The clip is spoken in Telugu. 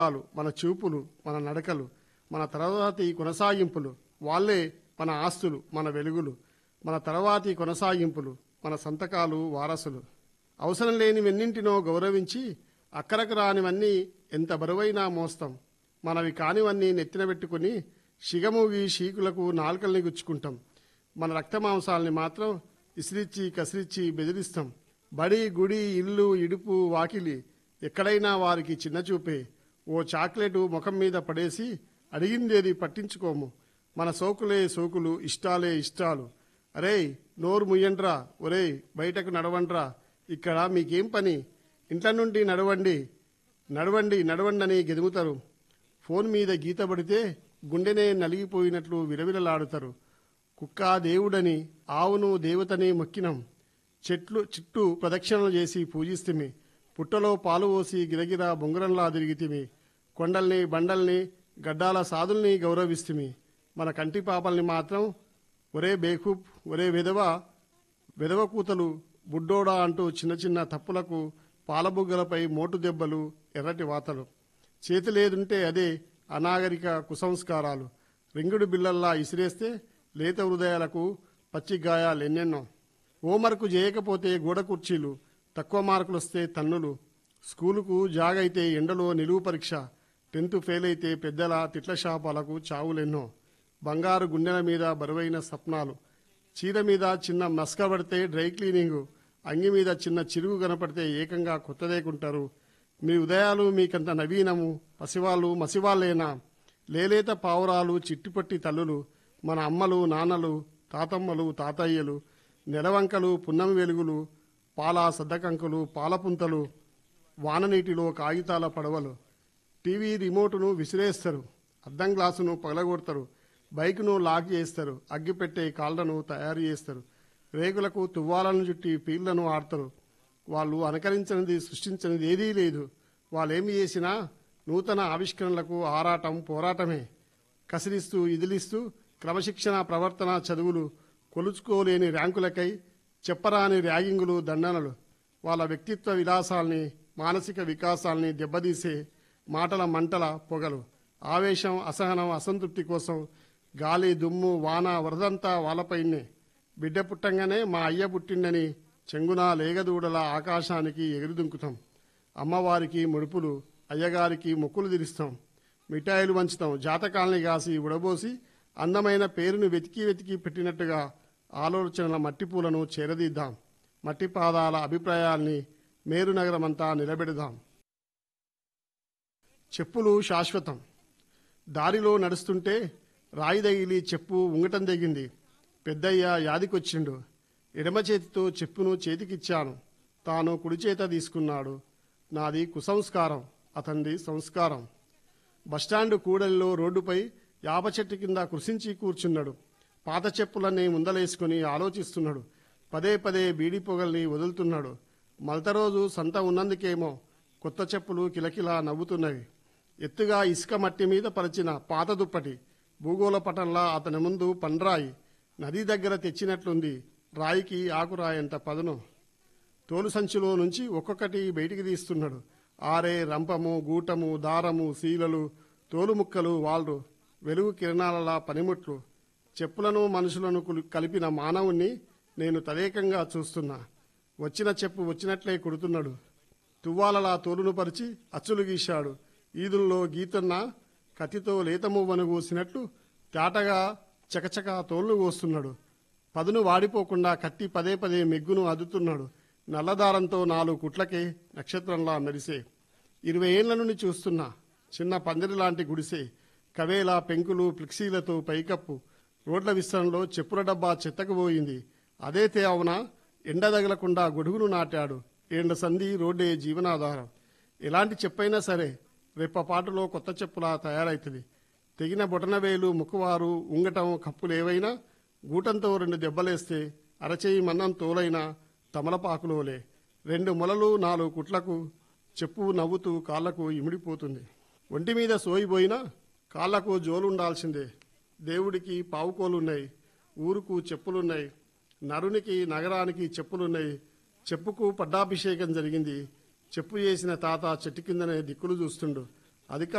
చాలు మన చూపులు మన నడకలు మన తర్వాతి కొనసాగింపులు వాళ్ళే మన ఆస్తులు మన వెలుగులు మన తర్వాతి కొనసాగింపులు మన సంతకాలు వారసులు అవసరం లేనివెన్నింటినో గౌరవించి అక్కరకు రానివన్నీ ఎంత బరువైనా మోస్తాం మనవి కానివన్నీ నెత్తిన పెట్టుకుని షిగమూగి షీకులకు నాలుకల్ని గుచ్చుకుంటాం మన రక్తమాంసాల్ని మాత్రం ఇసిరిచ్చి కసిరిచ్చి బెదిరిస్తాం బడి గుడి ఇల్లు ఇడుపు వాకిలి ఎక్కడైనా వారికి చిన్నచూపే ఓ చాక్లెట్ ముఖం మీద పడేసి అడిగిందేది పట్టించుకోము మన సోకులే సోకులు ఇష్టాలే ఇష్టాలు అరేయ్ నోరు ముయ్యండ్రా ఒరేయ్ బయటకు నడవండ్రా ఇక్కడ మీకేం పని ఇంట్ల నుండి నడవండి నడవండి నడవండి అని గెదుముతారు ఫోన్ మీద గీత పడితే గుండెనే నలిగిపోయినట్లు విలవిలలాడుతారు కుక్క దేవుడని ఆవును దేవతని మొక్కినం చెట్లు చుట్టూ ప్రదక్షిణలు చేసి పూజిస్తుమి పుట్టలో పాలు పోసి గిరగిరా బొంగరంలా తిరిగితిమి కొండల్ని బండల్ని గడ్డాల సాధుల్ని గౌరవిస్తుమి మన కంటి పాపల్ని మాత్రం ఒరే బేకూప్ ఒరే విధవ విధవ కూతలు బుడ్డోడా అంటూ చిన్న చిన్న తప్పులకు పాలబుగ్గలపై మోటు దెబ్బలు ఎర్రటి వాతలు చేతిలేదుంటే అదే అనాగరిక కుసంస్కారాలు రింగుడు బిల్లల్లా ఇసిరేస్తే లేత హృదయాలకు పచ్చి గాయాలు ఎన్నెన్నో హోంవర్క్ చేయకపోతే గోడ కుర్చీలు తక్కువ మార్కులు వస్తే తన్నులు స్కూలుకు జాగైతే ఎండలో నిలువు పరీక్ష టెన్త్ ఫెయిల్ అయితే పెద్దల తిట్ల శాపాలకు చావులెన్నో బంగారు గుండెల మీద బరువైన స్వప్నాలు చీర మీద చిన్న మస్క పడితే డ్రై క్లీనింగు అంగి మీద చిన్న చిరుగు కనపడితే ఏకంగా కొత్తదేకుంటారు మీ ఉదయాలు మీకంత నవీనము పసివాళ్ళు మసివాళ్ళేనా లేలేత పావురాలు చిట్టిపట్టి తల్లులు మన అమ్మలు నాన్నలు తాతమ్మలు తాతయ్యలు నెలవంకలు పున్నమి వెలుగులు పాల సద్దకంకులు పాలపుంతలు వాననీటిలో కాగితాల పడవలు టీవీ రిమోటును విసిరేస్తారు అద్దం గ్లాసును పగలగొడతారు బైక్ను లాక్ చేస్తారు అగ్గిపెట్టే కాళ్ళను తయారు చేస్తారు రేకులకు తువ్వాలను చుట్టి పీళ్లను ఆడతారు వాళ్ళు అనుకరించినది సృష్టించినది ఏదీ లేదు వాళ్ళేమి చేసినా నూతన ఆవిష్కరణలకు ఆరాటం పోరాటమే కసిరిస్తూ ఇదిలిస్తూ క్రమశిక్షణ ప్రవర్తన చదువులు కొలుచుకోలేని ర్యాంకులకై చెప్పరాని ర్యాగింగులు దండనలు వాళ్ళ వ్యక్తిత్వ విలాసాల్ని మానసిక వికాసాల్ని దెబ్బతీసే మాటల మంటల పొగలు ఆవేశం అసహనం అసంతృప్తి కోసం గాలి దుమ్ము వాన వరదంతా వాళ్ళపైనే బిడ్డ పుట్టంగానే మా అయ్య పుట్టిండని చెంగున లేగదూడల ఆకాశానికి ఎగురుదుంకుతాం అమ్మవారికి ముడుపులు అయ్యగారికి మొక్కులు తీరుస్తాం మిఠాయిలు వంచుతాం జాతకాల్ని కాసి ఉడబోసి అందమైన పేరును వెతికి వెతికి పెట్టినట్టుగా ఆలోచనల మట్టి పూలను చేరదీద్దాం మట్టి పాదాల అభిప్రాయాల్ని మేరు నగరమంతా నిలబెడదాం చెప్పులు శాశ్వతం దారిలో నడుస్తుంటే రాయి తగిలి చెప్పు ఉంగటం తెగింది పెద్దయ్య యాదికొచ్చిండు ఎడమ చేతితో చెప్పును చేతికిచ్చాను తాను కుడి చేత తీసుకున్నాడు నాది కుసంస్కారం అతనిది సంస్కారం బస్టాండు కూడలిలో రోడ్డుపై యాప చెట్టు కింద కృషించి కూర్చున్నాడు పాత చెప్పులన్నీ ముందలేసుకుని ఆలోచిస్తున్నాడు పదే పదే బీడి పొగల్ని వదులుతున్నాడు మలత రోజు సంత ఉన్నందుకేమో కొత్త చెప్పులు కిలకిలా నవ్వుతున్నవి ఎత్తుగా ఇసుక మట్టి మీద పరిచిన పాత దుప్పటి భూగోళ పటంలా అతని ముందు పండ్రాయి నది దగ్గర తెచ్చినట్లుంది రాయికి ఆకురాయంత పదును తోలు సంచిలో నుంచి ఒక్కొక్కటి బయటికి తీస్తున్నాడు ఆరే రంపము గూటము దారము శీలలు తోలు ముక్కలు వాళ్ళు వెలుగు కిరణాలలా పనిముట్లు చెప్పులను మనుషులను కులి- కలిపిన మానవుణ్ణి నేను తదేకంగా చూస్తున్నా వచ్చిన చెప్పు వచ్చినట్లే కుడుతున్నాడు తువ్వాలలా తోలును పరిచి అచ్చులు గీశాడు ఈదుల్లో గీతన్న కత్తితో లేతమువ్వను కూసినట్లు తేటగా చకచక తోళ్లు కోస్తున్నాడు పదును వాడిపోకుండా కత్తి పదే పదే మెగ్గును అదుతున్నాడు నల్లదారంతో నాలుగు కుట్లకే నక్షత్రంలా మెరిసే ఇరవై ఏళ్ల నుండి చూస్తున్నా చిన్న పందిరి లాంటి గుడిసే కవేలా పెంకులు ఫ్లెక్సీలతో పైకప్పు రోడ్ల విస్తరణలో చెప్పుల డబ్బా చెత్తకు పోయింది అదే తేవున ఎండ తగలకుండా గొడుగును నాటాడు ఏండ సంధి రోడ్డే జీవనాధారం ఎలాంటి చెప్పైనా సరే రెప్పపాటులో కొత్త చెప్పులా తయారైతుంది తెగిన బొటనవేలు ముక్కువారు ఉంగటం కప్పులేవైనా గూటంతో రెండు దెబ్బలేస్తే అరచేయి మందం తోలైన తమలపాకులోలే రెండు మొలలు నాలుగు కుట్లకు చెప్పు నవ్వుతూ కాళ్లకు ఇమిడిపోతుంది ఒంటి మీద సోయిపోయినా కాళ్లకు జోలుండాల్సిందే దేవుడికి పావుకోలున్నాయి ఊరుకు చెప్పులున్నాయి నరునికి నగరానికి చెప్పులున్నాయి చెప్పుకు పట్టాభిషేకం జరిగింది చెప్పు చేసిన తాత చెట్టు కిందనే దిక్కులు చూస్తుండు అధిక